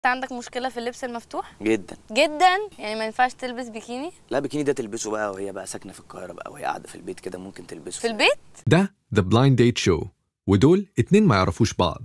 انت عندك مشكله في اللبس المفتوح جدا جدا يعني ما ينفعش تلبس بيكيني لا بيكيني ده تلبسه بقى وهي بقى ساكنه في القاهره بقى وهي قاعده في البيت كده ممكن تلبسه في البيت ده The Blind Date Show ودول اتنين ما يعرفوش بعض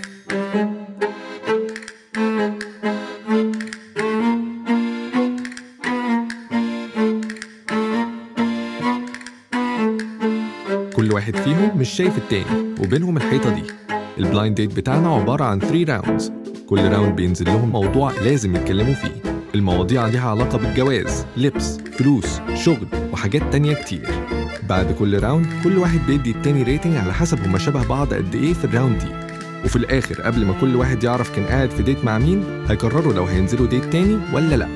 كل واحد فيهم مش شايف التاني وبينهم الحيطة دي البلايند ديت بتاعنا عبارة عن 3 راوندز كل راوند بينزل لهم موضوع لازم يتكلموا فيه المواضيع ليها علاقة بالجواز لبس فلوس شغل وحاجات تانية كتير بعد كل راوند كل واحد بيدي التاني ريتنج على حسب هما شبه بعض قد ايه في الراوند دي وفي الآخر قبل ما كل واحد يعرف كان قاعد في ديت مع مين هيقرروا لو هينزلوا ديت تاني ولا لأ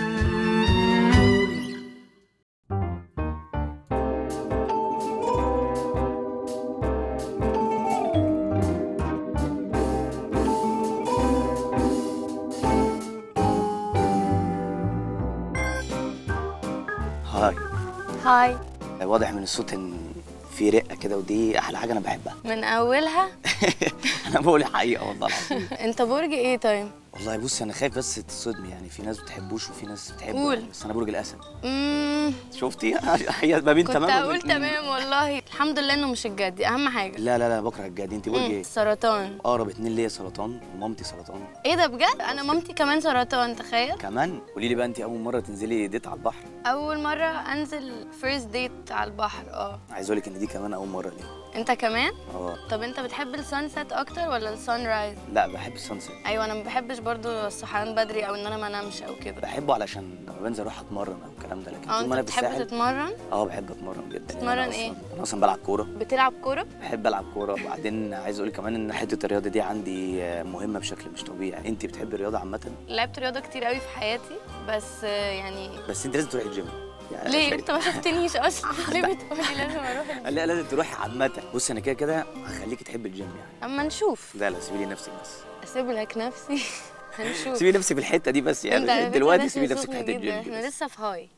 هاي هاي واضح من الصوت ان في رقه كده ودي احلى حاجه انا بحبها من اولها انا بقول الحقيقه والله العظيم انت برج ايه طيب والله بصي انا خايف بس تصدمي يعني في ناس بتحبوش وفي ناس بتحبه قول. يعني، بس انا برج الاسد امم شفتي هي ما بين كنت تمام اقول وبين- تمام والله الحمد لله انه مش الجد دي اهم حاجه لا لا لا بكره الجد انت برج مم، ايه سرطان اقرب اتنين ليا سرطان ومامتي سرطان ايه ده بجد انا مامتي كمان سرطان تخيل كمان قولي لي بقى انت اول مره تنزلي ديت على البحر اول مره انزل فيرست ديت على البحر اه عايز اقول لك ان دي كمان اول مره ليا انت كمان اه طب انت بتحب السانسيت اكتر ولا السان رايز لا بحب السانسيت ايوه انا ما بحبش برضو الصحيان بدري او ان انا ما انامش او كده بحبه علشان لما بنزل اروح اتمرن او الكلام ده لكن اه طول ما انت انا في بتحب الساحل تتمرن اه بحب اتمرن جدا يعني تتمرن أنا ايه؟ أصلاً- انا اصلا بلعب كوره بتلعب كوره بحب العب كوره وبعدين عايز اقول كمان ان حته الرياضه دي عندي آه، مهمه بشكل مش طبيعي انت بتحبي الرياضه عامه لعبت رياضه كتير قوي في حياتي بس آه، يعني بس انت لازم تروحي الجيم يعني ليه شايف- انت ما شفتنيش اصلا ليه بتقولي لازم اروح الجيم؟ لا لازم تروحي عامه بص انا كده كده هخليكي تحبي الجيم يعني اما نشوف لا لا سيبي لي نفسك بس اسيب لك نفسي هنشوف سيبي نفسك في الحته دي بس انت على يعني فكرة دلوقتي راسم سيبي نفسك في سخن حته جدا، الجيم دي احنا بس. لسه في هاي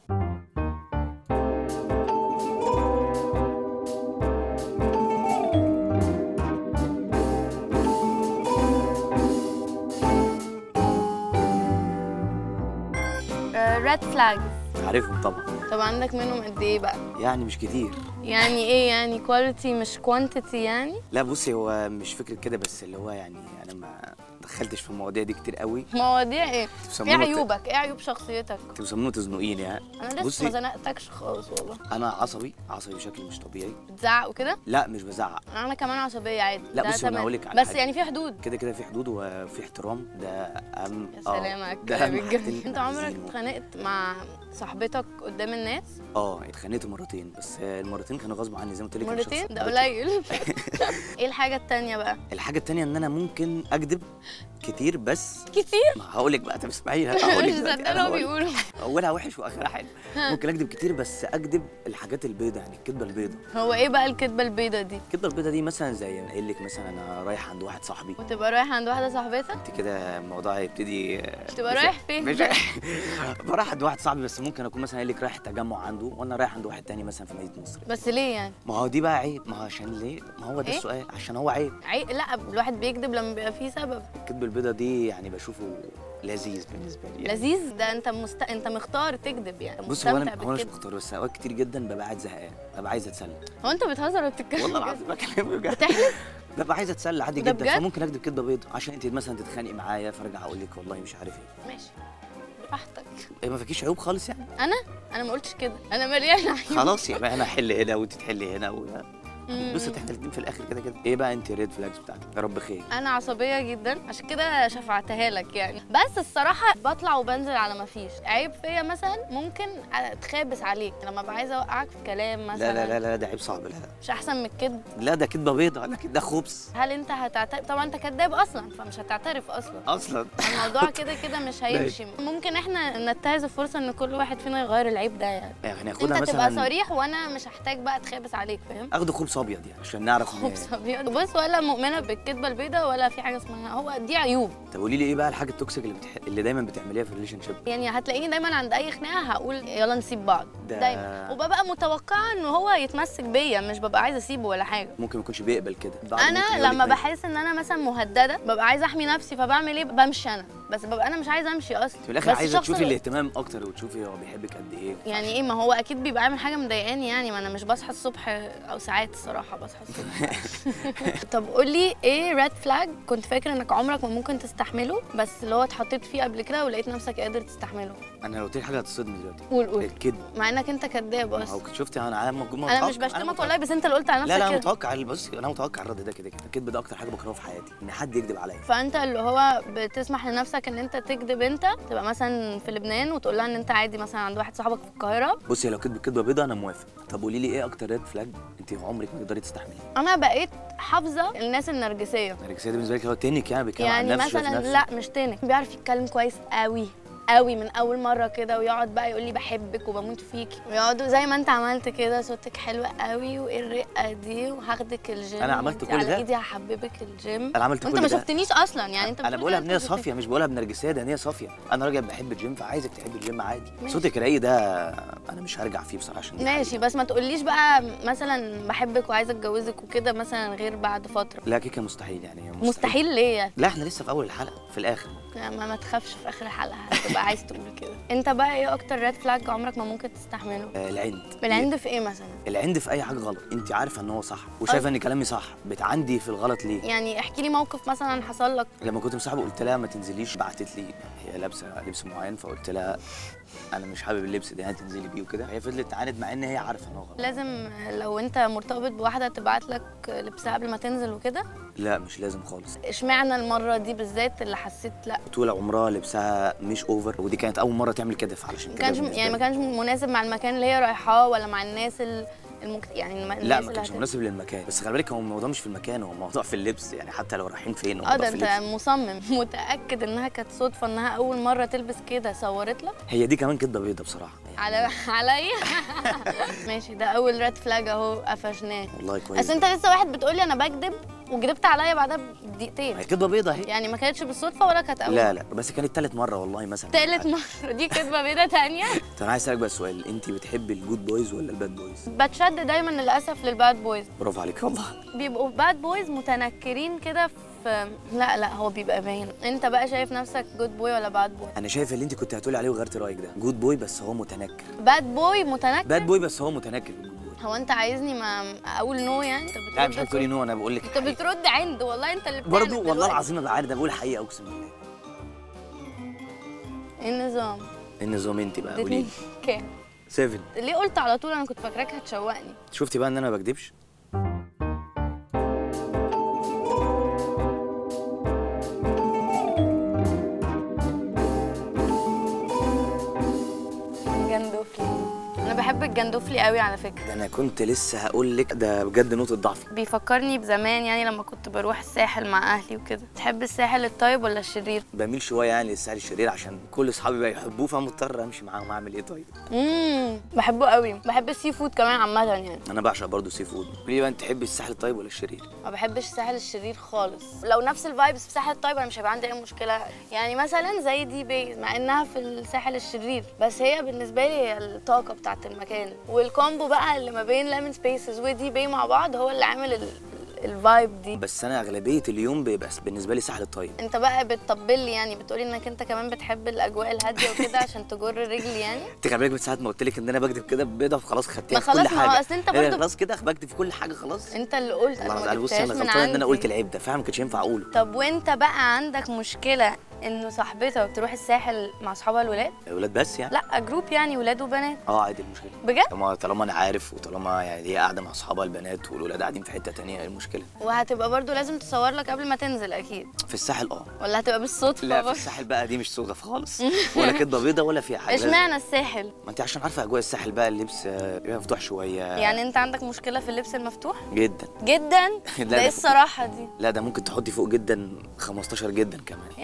ريد فلاجز عارفهم طبعا طب عندك منهم قد ايه بقى يعني مش كتير يعني ايه يعني كواليتي مش كوانتيتي يعني لا بصي هو مش فكره كده بس اللي هو يعني انا ما دخلتش في المواضيع دي كتير قوي مواضيع ايه ايه بيسموها ت- عيوبك ايه عيوب شخصيتك بيسموه تزنقيني يعني انا لسه بصي ما زنقتكش خالص والله انا عصبي عصبي بشكل مش طبيعي بتزعق وكده لا مش بزعق انا كمان عصبيه عادي لا ده بصي، أنا تمام. هقولك على بس حاجة. يعني في حدود كده كده في حدود وفي احترام ده اهم يا آه، سلام على ده الكلام أهم الجميل حاجتين انت عمرك عايزينه. اتخانقت مع صاحبتك قدام الناس اه اتخانقت مرتين بس آه، المرتين كانوا غصب عني زي ما قلت لك أنا مرتين شخص- ده قليل ايه الحاجه التانية بقى الحاجه التانية ان انا ممكن اكذب كتير بس كتير ما هقول لك بقى طب اسمعي هقول مش لك دلوقتي، مصدقه أنا هو هقول لك. بيقولوا اولها وحش واخرها حلو ممكن اكذب كتير بس اكذب الحاجات البيضة يعني الكذبه البيضة هو ايه بقى الكدبه البيضه دي الكذبه البيضة دي مثلا زي انا قايل لك مثلا انا رايح عند واحد صاحبي وتبقى رايح عند واحده صاحبتك انت كده الموضوع هيبتدي آه، تبقى مش- رايح فين؟ مش بروح عند واحد صاحبي بس ممكن اكون مثلا قايل لك رايح تجمع عنده وانا رايح عند واحد تاني مثلا في مدينه نصر بس ليه يعني ما هو دي بقى عيب ما هو عشان ليه ما هو ده إيه؟ السؤال عشان هو عيب عي... لا الواحد بيكذب لما بيبقى فيه سبب الكذبه البيضة دي يعني بشوفه لذيذ بالنسبه لي يعني. لذيذ ده انت مست... انت مختار تكذب يعني بص هو مستمتع انا هو انا مش بالكذب مختار بس اوقات كتير جدا ببقى قاعد زهقان ببقى عايز اتسلى هو انت بتهزر ولا بتتكلم والله بجد؟ العظيم بكلمك بجد بتحلف ببقى عايز اتسلى عادي ده جدا بجد؟ فممكن اكذب كذبه بيضة عشان انت مثلا تتخانقي معايا فارجع اقول لك والله مش عارف ايه ماشي براحتك إيه ما فيكيش عيوب خالص يعني انا انا ما قلتش كده انا مليانه عيوب خلاص يبقى انا احل هنا وانت تحلي هنا و... مم. بص احنا الاثنين في الاخر كده كده ايه بقى انت الريد فلاجز بتاعتك يا رب خير انا عصبيه جدا عشان كده شفعتها لك يعني بس الصراحه بطلع وبنزل على ما فيش عيب فيا مثلا ممكن اتخابس عليك لما ابقى عايزه اوقعك في كلام مثلا لا لا لا لا ده عيب صعب لا لا مش احسن من الكذب لا ده كدبه بيضة لكن ده خبز هل انت هتعترف طبعا انت كذاب اصلا فمش هتعترف اصلا اصلا الموضوع كده كده مش هيمشي ممكن احنا ننتهز الفرصه ان كل واحد فينا يغير العيب ده يعني يعني هناخدها انت تبقى مثلا صريح وانا مش هحتاج بقى اتخابس عليك فاهم اخده خبز خبز ابيض يعني عشان نعرف ان خبز ابيض بص ولا مؤمنه بالكذبه البيضاء ولا في حاجه اسمها هو دي عيوب طب قولي لي ايه بقى الحاجه التوكسيك اللي بتح... اللي دايما بتعمليها في الريليشن شيب يعني هتلاقيني دايما عند اي خناقه هقول يلا نسيب بعض ده- دايما وببقى متوقعه ان هو يتمسك بيا مش ببقى عايزه اسيبه ولا حاجه ممكن ما يكونش بيقبل كده بعد انا ممكن يقولك لما ماشي. بحس ان انا مثلا مهدده ببقى عايزه احمي نفسي فبعمل ايه بمشي انا بس ببقى انا مش عايزه امشي اصلا في الاخر بس عايزه الشخص تشوفي اللي- الاهتمام اكتر وتشوفي هو بيحبك قد ايه يعني ايه ما هو اكيد بيبقى عامل حاجه مضايقاني يعني ما انا مش بصحى الصبح او ساعات الصراحه بصحى الصبح طب قولي ايه ريد فلاج كنت فاكر انك عمرك ما ممكن تستحمله بس اللي هو اتحطيت فيه قبل كده ولقيت نفسك قادر تستحمله انا لو قلت لك حاجه هتصدمي دلوقتي قول قول الكذب مع انك انت كذاب ما اصلا هو شفتي انا انا موجود انا مش بشتمك والله بس انت اللي قلت على نفسك لا لا انا كده. متوقع بص انا متوقع الرد ده كده كده الكذب ده اكتر حاجه بكرهها في حياتي ان حد يكذب عليا فانت اللي هو بتسمح لنفسك ان انت تكذب انت تبقى مثلا في لبنان وتقول لها ان انت عادي مثلا عند واحد صاحبك في القاهره بصي لو كذب كذبه بيضه انا موافق طب قولي لي ايه اكتر ريد فلاج انت عمرك ما تقدري تستحمليه انا بقيت حافظه الناس النرجسيه النرجسيه دي بالنسبه لك هو تنك يعني بيتكلم عن يعني نفسه شايف مثلا نفسه. لا مش تاني بيعرف يتكلم كويس قوي قوي من اول مره كده ويقعد بقى يقول لي بحبك وبموت فيكي ويقعدوا زي ما انت عملت كده صوتك حلو قوي وايه الرقه دي وهاخدك الجيم أنا عملت وانت كل على ده؟ ايدي هحببك الجيم انا عملت وانت كل ما ده شفتنيش اصلا يعني انت انا بتقول بقولها كده بنيه أنت شفتني. صافيه مش بقولها بنرجسيه ده نيه صافيه انا راجل بحب الجيم فعايزك تحب الجيم عادي ماشي. صوتك رايق ده انا مش هرجع فيه بصراحه عشان دي ماشي حقيقة. بس ما تقوليش بقى مثلا بحبك وعايزه اتجوزك وكده مثلا غير بعد فتره لا كيكه مستحيل يعني مستحيل, مستحيل ليه يعني لا احنا لسه في اول الحلقه في الاخر لا، ما, ما تخافش في اخر الحلقه هتبقى عايز تقول كده انت بقى ايه اكتر ريد فلاج عمرك ما ممكن تستحمله آه العند بالعند في ايه مثلا العند في اي حاجه غلط انت عارفه ان هو صح وشايفه ان كلامي صح بتعندي في الغلط ليه يعني احكي لي موقف مثلا حصل لك لما كنت مصاحبه قلت لها ما تنزليش بعتت لي هي لابسه لبس معين فقلت لها انا مش حابب اللبس ده تنزلي بيه وكده هي فضلت تعاند مع ان هي عارفه ان هو غلط لازم لو انت مرتبط بواحده تبعت لك لبسها قبل ما تنزل وكده لا مش لازم خالص اشمعنى المره دي بالذات اللي حسيت لا طول عمرها لبسها مش اوفر ودي كانت اول مره تعمل كده فعلشان ما كده كانش بالنسبة يعني ما لي- كانش مناسب مع المكان اللي هي رايحاه ولا مع الناس ال- المكت... يعني الم... لا الناس ما اللي كانش هت- مناسب للمكان بس خلي بالك هو الموضوع مش في المكان هو الموضوع في اللبس يعني حتى لو رايحين فين هو اه الموضوع ده في انت اللبس مصمم متاكد انها كانت صدفه انها اول مره تلبس كده صورت لك هي دي كمان كدبه بيضه بصراحه يعني على عليا ماشي ده اول ريد فلاج اهو قفشناه والله كويس بس انت لسه واحد بتقولي انا بكذب وكدبت عليا بعدها بدقيقتين هي كدبه بيضه اهي يعني ما كانتش بالصدفه ولا كانت اول لا لا بس كانت تالت مره والله مثلا تالت مرة دي كدبة بيضة تانية طب انا عايز اسالك بقى سؤال انت بتحبي الجود بويز ولا الباد بويز بتشد دايما للأسف للباد بويز برافو عليك والله بيبقوا باد بويز متنكرين كده في لا لا هو بيبقى باين انت بقى شايف نفسك جود بوي ولا باد بوي انا شايف اللي انت كنت هتقولي عليه وغيرت رايك ده جود بوي بس هو متنكر باد بوي متنكر باد بوي بس هو متنكر الجود بوي هو انت عايزني ما اقول نو يعني انت لا مش بترد عارف تقولي نو انا بقول لك انت بترد عند والله انت اللي بتعند برضه والله دلوقتي. العظيم ابقى عارف ده بقول حقيقه اقسم بالله ايه النظام إيه النظام انت بقى قولي اديتني لي كام 7 ليه قلت على طول انا كنت فاكراك هتشوقني شفتي بقى ان انا ما بكدبش جندوفلي انا بحب الجندوفلي قوي على فكره ده انا كنت لسه هقول لك ده بجد نقطه ضعفي بيفكرني بزمان يعني لما كنت بروح الساحل مع اهلي وكده تحب الساحل الطيب ولا الشرير بميل شويه يعني للسعر الشرير عشان كل اصحابي بقى يحبوه فمضطر امشي معاهم اعمل ايه طيب امم بحبه قوي بحب السي فود كمان عامه يعني انا بعشق برضه سي فود قولي لي بقى انت تحبي الساحل الطيب ولا الشرير ما بحبش الساحل الشرير خالص لو نفس الفايبس في الساحل الطيب انا مش هيبقى عندي اي مشكله يعني مثلا زي دي بي مع انها في الساحل الشرير بس هي بالنسبه لي هي الطاقه بتاعت المكان والكومبو بقى اللي ما بين ليمون سبيسز ودي بي مع بعض هو اللي عامل ال- الفايب دي بس انا اغلبيه اليوم بيبقى بالنسبه لي الساحل الطيب انت بقى بتطبل لي يعني بتقولي انك انت كمان بتحب الاجواء الهاديه وكده عشان تجر رجلي يعني انت خلي بالك من ساعه ما قلت لك ان انا بكذب كده بيضه خلاص خدتيها ما في كل خلاص، ما هو حاجه أصل انت إيه، برضه- خلاص كده بكذب في كل حاجه خلاص انت اللي قلت والله انا العظيم ما بصي جبتهاش انا من غلطان ان انا قلت عندي. العيب ده فعلا ما كانش ينفع اقوله طب وانت بقى عندك مشكله انه صاحبتك تروح الساحل مع اصحابها الولاد اولاد بس يعني لا جروب يعني ولاد وبنات اه عادي المشكله بجد طالما طالما انا عارف وطالما يعني هي قاعده مع اصحابها البنات والولاد قاعدين في حته تانية ايه المشكله وهتبقى برضو لازم تصور لك قبل ما تنزل اكيد في الساحل اه ولا هتبقى بالصدفه لا في برضو؟ الساحل بقى دي مش صدف خالص ولا كدبه بيضه ولا فيها حاجه اشمعنى الساحل ما انت عشان عارفه اجواء الساحل بقى اللبس آه، بيبقى مفتوح شويه يعني انت عندك مشكله في اللبس المفتوح جدا جدا لا، ده ايه ده- الصراحه دي لا ده ممكن تحطي فوق جدا 15 جدا كمان يعني ما ينفعش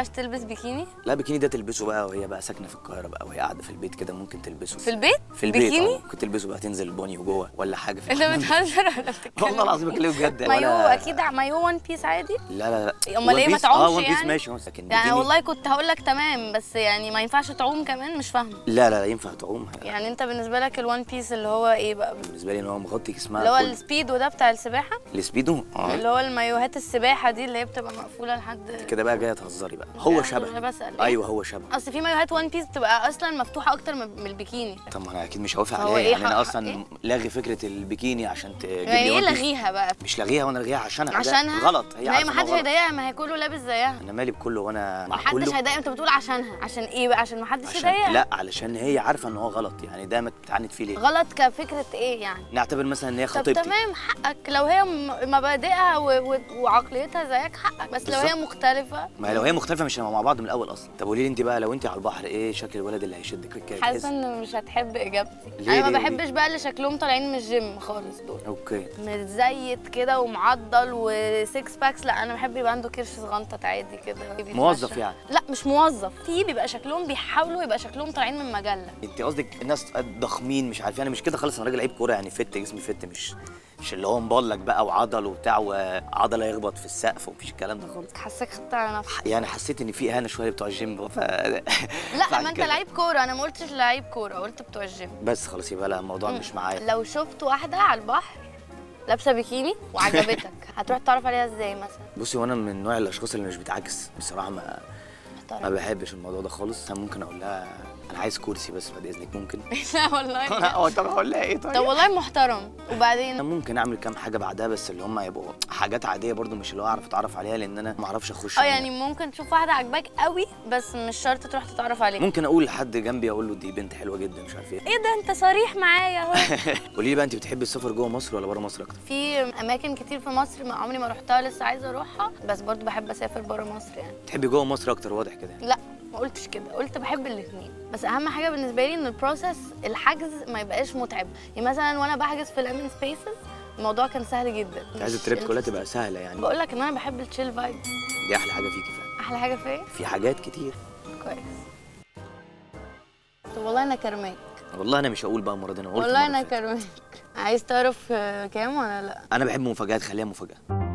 ينفعش تلبس بيكيني لا بيكيني ده تلبسه بقى وهي بقى ساكنه في القاهره بقى وهي قاعده في البيت كده ممكن تلبسه في البيت في البيت بيكيني اه ممكن تلبسه بقى تنزل بوني وجوه ولا حاجه في انت الحمام. بتهزر ولا بتتكلم والله العظيم بكلمك بجد مايو ولا- اكيد مايو وان بيس عادي لا لا لا امال One ايه ما Piece- تعومش اه وان بيس يعني؟ ماشي اه لكن يعني بيكيني- والله كنت هقول لك تمام بس يعني ما ينفعش تعوم كمان مش فاهمه لا لا لا ينفع تعوم يعني انت بالنسبه لك الوان بيس اللي هو ايه بقى بالنسبه لي ان هو مغطي جسمها اللي هو كله. السبيد وده بتاع السباحه السبيدو اه اللي هو المايوهات السباحه دي اللي هي بتبقى مقفوله لحد كده بقى جايه تهزري بقى هو أنا شبه بسأل إيه؟ ايوه هو شبه اصل في مايوهات وان بيس بتبقى اصلا مفتوحه اكتر من من البيكيني طب ما انا اكيد مش هوافق هو عليها إيه يعني انا حق- اصلا إيه؟ لاغي فكره البيكيني عشان تجيب يعني لي ايه one piece. لغيها بقى مش لاغيها وانا لاغيها عشانها ده عشانها غلط هي ما هي عارفة ما إن هو حدش غلط. هيضايقها ما هي كله لابس زيها انا مالي بكله وانا مع ما حدش كله هيضايق انت بتقول عشانها عشان ايه بقى عشان ما حدش عشان يضايقها لا علشان هي عارفه ان هو غلط يعني ده ما تتعاند فيه ليه غلط كفكره ايه يعني نعتبر مثلا ان هي طب خطيبتي تمام حقك لو هي م- مبادئها و- و- وعقليتها زيك حقك بس لو هي بالظبط. مختلفه ما هي لو هي مختلفه مش هنبقى مع بعض من الاول اصلا طب قولي لي انت بقى لو انت على البحر ايه شكل الولد اللي هيشدك كده حاسه ان مش هتحب اجابتي ليه- انا ما ليه- ليه؟ بحبش بقى اللي شكلهم طالعين من الجيم خالص دول اوكي متزيت كده ومعضل وسكس باكس لا انا بحب يبقى عنده كرش صغنطط عادي كده بيتمشى. موظف يعني. لا مش موظف في بيبقى شكلهم بيحاولوا يبقى شكلهم طالعين من مجله انت قصدك الناس ضخمين مش عارف انا مش كده خالص انا راجل لعيب كوره يعني فت جسمي فت مش مش اللي هو مبلك بقى وعضل وبتاع وعضله يخبط في السقف ومفيش الكلام ده خالص حاسك خدت على نفسك يعني حسيت ان في اهانه شويه بتوع الجيم ف لا بعد ما انت كده. لعيب كوره انا ما قلتش لعيب كوره قلت بتوع الجيم بس خلاص يبقى لا الموضوع مش معايا لو شفت واحده على البحر لابسه بيكيني وعجبتك هتروح تعرف عليها ازاي مثلا بصي وانا من نوع الاشخاص اللي مش بتعكس بصراحه ما ما محترم بحبش الموضوع ده خالص انا ممكن اقول لها انا عايز كرسي بس بعد اذنك ممكن لا والله انا اه طب اقول لها ايه طيب طب والله محترم انا وبعدين ممكن اعمل كام حاجه بعدها بس اللي هم يبقوا حاجات عاديه برضو مش اللي هو اعرف اتعرف عليها لان انا ما اعرفش اخش اه يعني ممكن تشوف واحده عجباك قوي بس مش شرط تروح تتعرف عليها ممكن اقول لحد جنبي اقول له دي بنت حلوه جدا مش عارف ايه ايه ده انت صريح معايا اهو قولي لي بقى انت بتحبي السفر جوه مصر ولا بره مصر اكتر في اماكن كتير في مصر ما عمري ما رحتها لسه عايزه اروحها بس برضو بحب اسافر بره مصر يعني تحبي جوه مصر اكتر واضح كده لا ما قلتش كده قلت بحب الاثنين بس اهم حاجه بالنسبه لي ان البروسيس الحجز ما يبقاش متعب يعني مثلا وانا بحجز في الامن سبيسز الموضوع كان سهل جدا انت عايزه التريب كلها تبقى سهله يعني بقول لك ان انا بحب التشيل فايب دي احلى حاجه فيكي فعلا احلى حاجه فيا في حاجات كتير كويس طب والله انا كرماك والله انا مش هقول بقى المره دي انا قلت والله المرة انا اللي فاتت. كرماك عايز تعرف آه، كام ولا لا انا بحب مفاجآت خليها مفاجاه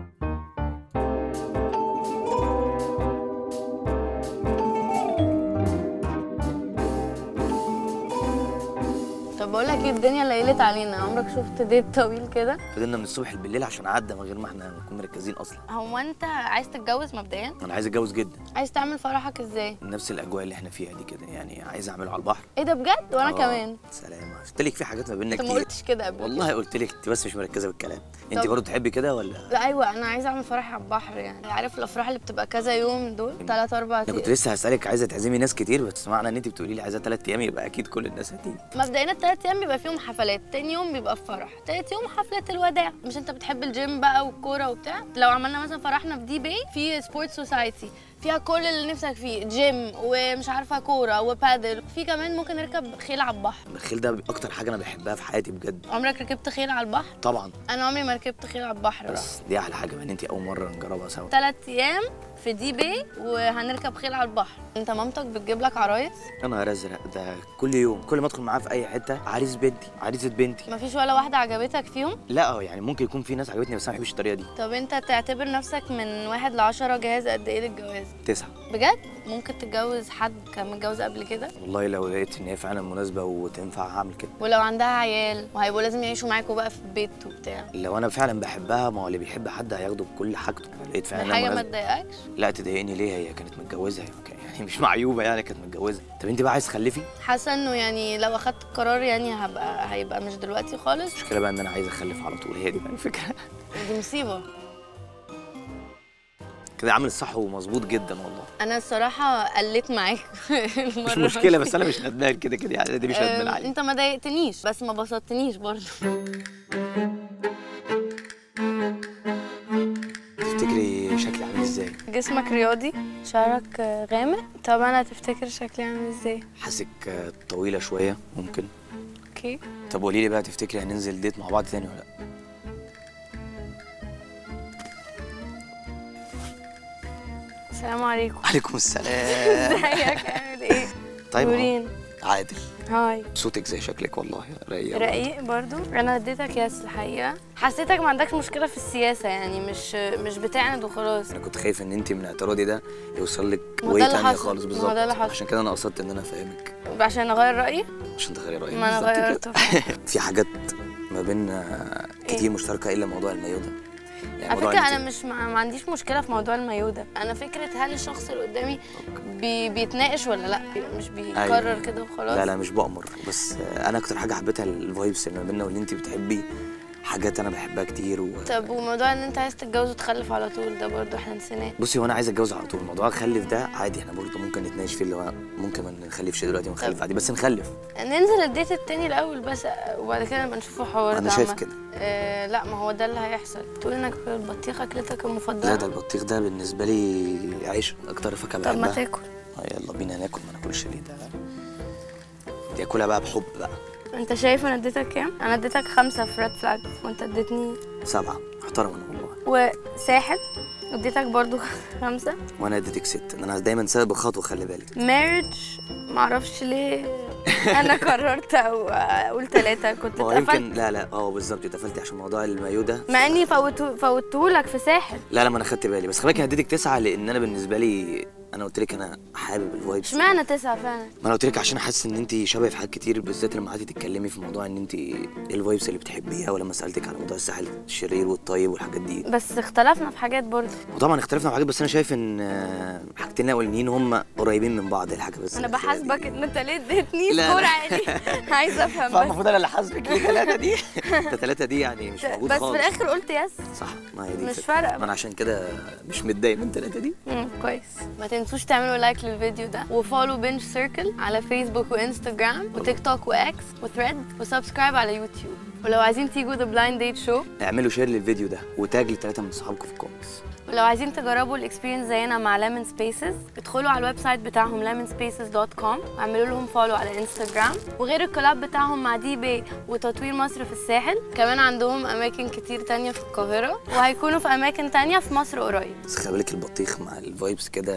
طب بقول لك ايه الدنيا ليلت علينا عمرك شفت ديت طويل كده فضلنا من الصبح بالليل عشان عدى من غير ما احنا نكون مركزين اصلا هو انت عايز تتجوز مبدئيا انا عايز اتجوز جدا عايز تعمل فرحك ازاي نفس الاجواء اللي احنا فيها دي كده يعني عايز اعمله على البحر ايه ده بجد وانا آه، كمان سلام قلت لك في حاجات ما بيننا انت ما كتير قلتش كده قبل والله قلت لك انت بس مش مركزه بالكلام انت طب- برضه تحبي كده ولا لا ايوه انا عايزه اعمل فرح على البحر يعني عارف الافراح اللي بتبقى كذا يوم دول ثلاث اربع انا كنت ايام لسه هسالك عايزه تعزمي ناس كتير بس معنى ان انت بتقولي لي عايزه ثلاث ايام يبقى اكيد كل الناس هتيجي مبدئيا الثلاث ايام بيبقى فيهم حفلات تاني يوم بيبقى فرح تالت يوم حفله الوداع مش انت بتحب الجيم بقى والكوره وبتاع لو عملنا مثلا فرحنا في دي باي في سبورتس سوسايتي فيها كل اللي نفسك فيه جيم ومش عارفه كوره وبادل في كمان ممكن نركب خيل على البحر الخيل ده اكتر حاجه انا بحبها في حياتي بجد عمرك ركبت خيل على البحر طبعا انا عمري ما ركبت خيل على البحر بقى بس دي احلى حاجه بقى ان انت اول مره نجربها سوا ثلاث ايام في دي باي وهنركب خيل على البحر انت مامتك بتجيب لك عرايس يا نهار ازرق ده كل يوم كل ما ادخل معاه في اي حته عريس بنتي عريسه بنتي مفيش ولا واحده عجبتك فيهم لا اه يعني ممكن يكون في ناس عجبتني بس انا ما بحبش الطريقه دي طب انت تعتبر نفسك من واحد لعشرة جاهز قد ايه للجواز تسعه بجد ممكن تتجوز حد كان متجوز قبل كده والله لو لقيت ان هي فعلا مناسبه وتنفع هعمل كده ولو عندها عيال وهيبقوا لازم يعيشوا معاكوا بقى في البيت وبتاع لو انا فعلا بحبها ما هو اللي بيحب حد هياخده بكل حاجته لو لقيت دي فعلا حاجه ما مناسبة- تضايقكش لا تضايقني ليه هي كانت متجوزه يعني مش معيوبه يعني كانت متجوزه طب انت بقى عايز تخلفي حاسه انه يعني لو اخدت القرار يعني هبقى هيبقى مش دلوقتي خالص المشكله بقى ان انا عايز اخلف على طول هي دي بقى الفكره دي مصيبه كده عامل الصح ومظبوط جدا والله انا الصراحه قلت معاك مش المرة مشكله دي. بس انا مش ندمان كده كده يعني دي مش ندمان أم، عليك انت ما ضايقتنيش بس ما بسطتنيش برضه تفتكري شكلي عامل ازاي جسمك رياضي شعرك غامق طب انا تفتكر شكلي عامل ازاي حاسك آه، طويله شويه ممكن اوكي طب قولي لي بقى تفتكري هننزل ديت مع بعض تاني ولا لا السلام عليكم عليكم السلام ازيك عامل ايه طيب أهو. نورين عادل هاي صوتك زي شكلك والله رقيق رقيق برضو انا اديتك ياس الحقيقه حسيتك ما عندكش مشكله في السياسه يعني مش مش بتعند وخلاص انا كنت خايف ان انت من اعتراضي ده يوصل لك ما ده واي اللي تانية حصل. خالص ما بالظبط ده اللي حصل. عشان كده انا قصدت ان انا افهمك عشان اغير رايي عشان تغيري رايك ما انا بالظبط كده. غيرته في حاجات ما بيننا كتير مشتركه الا موضوع المايو ده يعني على موضوع فكره إن انا أنت- مش ما, ما عنديش مشكله في موضوع المايو ده انا فكره هل الشخص اللي قدامي بي بيتناقش ولا لا مش بيكرر أيوة. كده وخلاص لا لا مش بأمر بس آه، انا اكتر حاجه حبيتها الفايبس اللي ما بيننا واللي انت بتحبي حاجات انا بحبها كتير و... طب وموضوع ان انت عايز تتجوز وتخلف على طول ده برضو احنا نسيناه بصي هو انا عايز اتجوز على طول موضوع الخلف ده عادي احنا برضه ممكن نتناقش فيه اللي هو ممكن ما نخلفش دلوقتي ونخلف طب. عادي بس نخلف ننزل الديت التاني الاول بس وبعد كده نبقى نشوف حوار انا ده شايف عمل. كده آه لا ما هو ده اللي هيحصل تقول انك البطيخ اكلتك المفضله لا ده البطيخ ده بالنسبه لي عيش اكتر فاكهه طب ما بحبها تاكل آه، يلا بينا ناكل ما ناكلش ليه ده دي اكلها بقى بحب بقى انت شايف انا اديتك كام انا اديتك خمسة في ريد فلاج وانت اديتني سبعه محترم انا والله وساحل اديتك برضو خمسة وانا اديتك ست انا دايما سابق بخطوه خلي بالك مارج معرفش ليه انا قررت او اقول ثلاثة كنت ما هو اتقفلت يمكن لا لا اه بالظبط اتقفلتي عشان موضوع المايو ده مع اني فوتو فوتهولك في ساحل لا لا ما انا خدت بالي بس خلي بالك انا اديتك تسعه لان انا بالنسبه لي انا قلت لك انا حابب الفايبس اشمعنى تسعة فعلا ما انا قلت لك عشان حاسس ان انت شبهي في حاجات كتير بالذات لما قعدتي تتكلمي في موضوع ان انت ايه الفايبس اللي بتحبيها ولما سالتك على موضوع الساحل الشرير والطيب والحاجات دي بس اختلفنا في حاجات برضو وطبعا اختلفنا في حاجات بس انا شايف ان آه، حاجتين الاولانيين هم قريبين من بعض الحاجه بس انا الأخيرة دي. بحاسبك ان انت ليه اديتني لا، سكور لا. عالي عايزه افهم بس فالمفروض انا اللي حاسبك ليه ثلاثه دي ده ثلاثه دي يعني مش موجود بس خالص في الاخر قلت يس صح ما هي دي مش الفكرة. فارقة. ما انا عشان كده مش متضايق من ثلاثه دي مم، كويس ما تنسوش تعملوا لايك للفيديو ده وفولو بنش سيركل على فيسبوك وانستجرام وتيك توك واكس وثريد وسبسكرايب على يوتيوب ولو عايزين تيجوا ذا بلايند ديت شو اعملوا شير للفيديو ده وتاج لثلاثه من صحابكم في الكومنتس ولو عايزين تجربوا الاكسبيرينس زينا مع ليمون سبيسز ادخلوا على الويب سايت بتاعهم lemonspaces.com واعملوا لهم فولو على انستجرام وغير الكولاب بتاعهم مع دي بي وتطوير مصر في الساحل كمان عندهم اماكن كتير تانية في القاهرة وهيكونوا في اماكن تانية في مصر قريب بس خلي بالك البطيخ مع الفايبس كده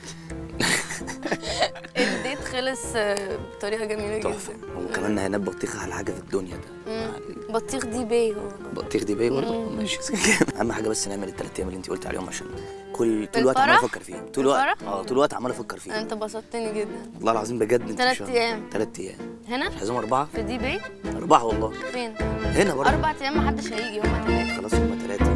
الديت خلص آه، بطريقة جميلة تحفه جدا وكمان هينام بطيخه على حاجه في الدنيا ده مم. بطيخ دي بي هو البطيخ دي باي برضه ماشي اهم حاجه بس نعمل الثلاث ايام اللي انت قلت عليهم عشان كل طول الوقت عمال الفرح؟ افكر فيهم طول الوقت الفرح؟ اه طول الوقت عمال افكر فيهم انت بسطتني جدا والله العظيم بجد انت تلات مش فاهم. أيام. تلات ايام هنا مش عايزهم اربعه في دي بي اربعه والله فين هنا برضه اربع ايام محدش هيجي هما تلاتة خلاص هم ثلاثه